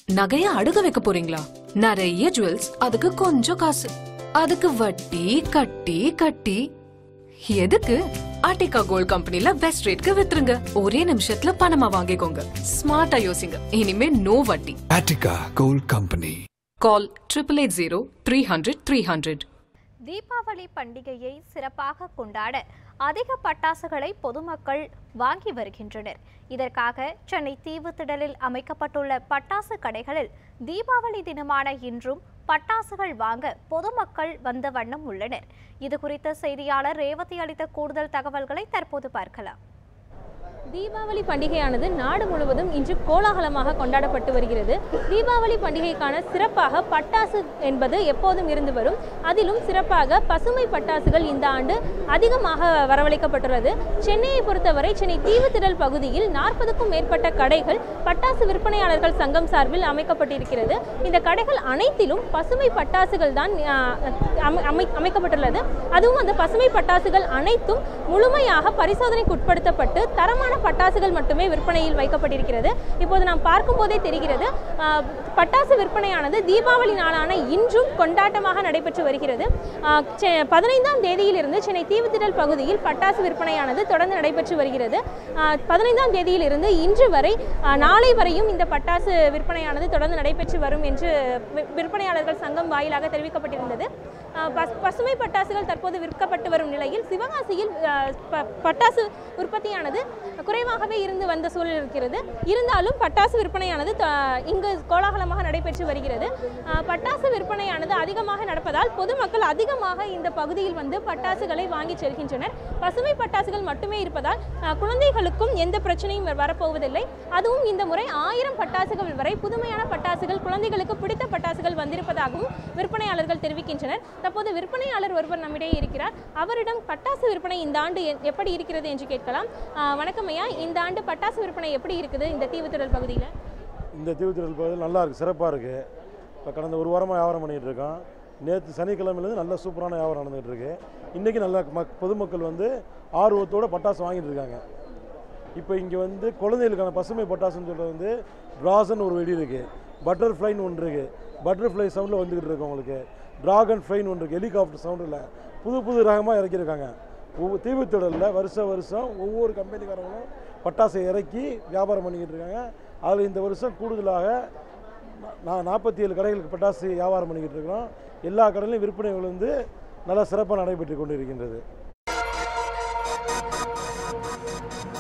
நகைய அடுக்க வைக்க போறீங்களா நிறைய ஜுவல்ஸ் அதுக்கு கொஞ்சம் காசு அதுக்கு வட்டி கட்டி கட்டி எதுக்கு ஆர்டிகா கோல்ட் கம்பெனில பெஸ்ட் ரேட்க்கு வித்துருங்க ஒரே நிமிஷத்துல பணமா வாங்கிக்கோங்க ஸ்மார்ட்டா யோசிங்க இனிமே நோ வட்டி Attica Gold Company. Call triple eight zero three hundred three hundred Deepavali பண்டிகையை சிறப்பாக கொண்டாட அதிக பட்டாசுகளை பொதுமக்கள் வாங்கி வருகின்றனர் இதற்காக சென்னை தீவுத்திடலில் அமைக்கப்பட்டுள்ள பட்டாசு கடைகளில் தீபாவளி தினமான இன்றும் பட்டாசுகள் வாங்க பொதுமக்கள் வந்த வண்ணம் உள்ளனர் இது குறித்த செய்தியாளர் ரேவதி அளித்த கூடுதல் தகவல்களை தற்போது பார்க்கலாம் தீபாவளி பண்டிகையானது நாடு முழுவதும் இன்று கோலாகலமாக கொண்டாடப்பட்டு வருகிறது தீபாவளி பண்டிகைக்கான சிறப்பாக பட்டாசு என்பது எப்போதும் இருந்து வரும் அதிலும் சிறப்பாக பசுமை பட்டாசுகள் இந்த ஆண்டு அதிகமாக வரவழைக்கப்பட்டுள்ளது சென்னையை பொறுத்தவரை சென்னை தீவுத்திடல் பகுதியில் நாற்பதுக்கும் மேற்பட்ட கடைகள் பட்டாசு விற்பனையாளர்கள் சங்கம் சார்பில் அமைக்கப்பட்டிருக்கிறது இந்த கடைகள் அனைத்திலும் பசுமை பட்டாசுகள் தான் ஆ, அமை- அமை- அமைக்கப்பட்டுள்ளது அதுவும் அந்த பசுமை பட்டாசுகள் அனைத்தும் முழுமையாக பரிசோதனைக்கு உட்படுத்தப்பட்டு தரமான பட்டாசுகள் மட்டுமே விற்பனையில் வைக்கப்பட்டிருக்கிறது இப்போது நாம் பார்க்கும் போதே தெரிகிறது ஆ, பட்டாசு விற்பனையானது தீபாவளி நாளான இன்றும் கொண்டாட்டமாக நடைபெற்று வருகிறது ஆ, செ- பதினைந்தாம் தேதியிலிருந்து சென்னை தீவுத்திடல் பகுதியில் பட்டாசு விற்பனையானது தொடர்ந்து நடைபெற்று வருகிறது ஆ, பதினைந்தாம் தேதியிலிருந்து இன்று வரை ஆ, நாளை வரையும் இந்த பட்டாசு விற்பனையானது தொடர்ந்து நடைபெற்று வரும் என்று வி- விற்பனையாளர்கள் சங்கம் வாயிலாக தெரிவிக்கப்பட்டிருந்தது ஆ, பஸ்- பசுமை பட்டாசுகள் தற்போது விற்கப்பட்டு வரும் நிலையில் சிவகாசியில் ஆ, ப- பட்டாசு உற்பத்தியானது குறைவாகவே இருந்து வந்த சூழல் இருக்கிறது இருந்தாலும் பட்டாசு விற்பனையானது த- இங்கு கோலாகலமாக நடைபெற்று வருகிறது ஆ, பட்டாசு விற்பனையானது அதிகமாக நடப்பதால் பொதுமக்கள் அதிகமாக இந்த பகுதியில் வந்து பட்டாசுகளை வாங்கி செல்கின்றனர் பசுமை பட்டாசுகள் மட்டுமே இருப்பதால் ஆ, குழந்தைகளுக்கும் எந்த பிரச்சனையும் வ- வரப்போவதில்லை அதுவும் இந்த முறை ஆயிரம் பட்டாசுகள் வரை புதுமையான பட்டாசுகள் குழந்தைகளுக்கு பிடித்த பட்டாசுகள் வந்திருப்பதாகவும் விற்பனையாளர்கள் தெரிவிக்கின்றனர் தற்போது விற்பனையாளர் ஒருவர் நம்மிடையே இருக்கிறார் அவரிடம் பட்டாசு விற்பனை இந்த ஆண்டு எ- எப்படி இருக்கிறது என்று கேட்கலாம் ஆ, வணக்கம் ஐயா இந்த ஆண்டு பட்டாசு விற்பனை எப்படி இருக்குது இந்த தீவுத்திடல் பகுதியில் இந்த தீவுத்திடல் பகுதியில் நல்லா இருக்குது சிறப்பாக இருக்குது இப்போ கடந்த ஒரு வாரமாக வியாபாரம் பண்ணிகிட்டு இருக்கோம் நேற்று சனிக்கிழமையிலேருந்து நல்ல சூப்பரான வியாபாரம் நடந்துகிட்டு இருக்கு இன்றைக்கி நல்லா மக் பொதுமக்கள் வந்து ஆர்வத்தோட பட்டாசு வாங்கிட்டு இருக்காங்க இப்போ இங்கே வந்து குழந்தைகளுக்கான பசுமை பட்டாசுன்னு சொல்கிறது வந்து ட்ராசன் ஒரு வெடி இருக்குது பட்டர்ஃப்ளைன்னு ஒன்று இருக்குது பட்டர்ஃப்ளை சவுண்டில் வந்துக்கிட்டு இருக்கு உங்களுக்கு ட்ராகன் ஃப்ளைன்னு ஒன்று இருக்குது ஹெலிகாப்டர் சவுண்டில் புது புது ரகமாக இறக்கியிருக்காங்க ஒவ்வொரு தீவுத்திடலில் வருஷம் வருஷம் ஒவ்வொரு கம்பெனிக்காரங்களும் பட்டாசை இறக்கி வியாபாரம் பண்ணிக்கிட்டு இருக்காங்க அதில் இந்த வருஷம் கூடுதலாக நான் நாற்பத்தி ஏழு கடைகளுக்கு பட்டாசு வியாபாரம் பண்ணிக்கிட்டு இருக்கிறோம் எல்லா கடையிலையும் விற்பனை வந்து நல்லா சிறப்பாக நடைபெற்று கொண்டு இருக்கின்றது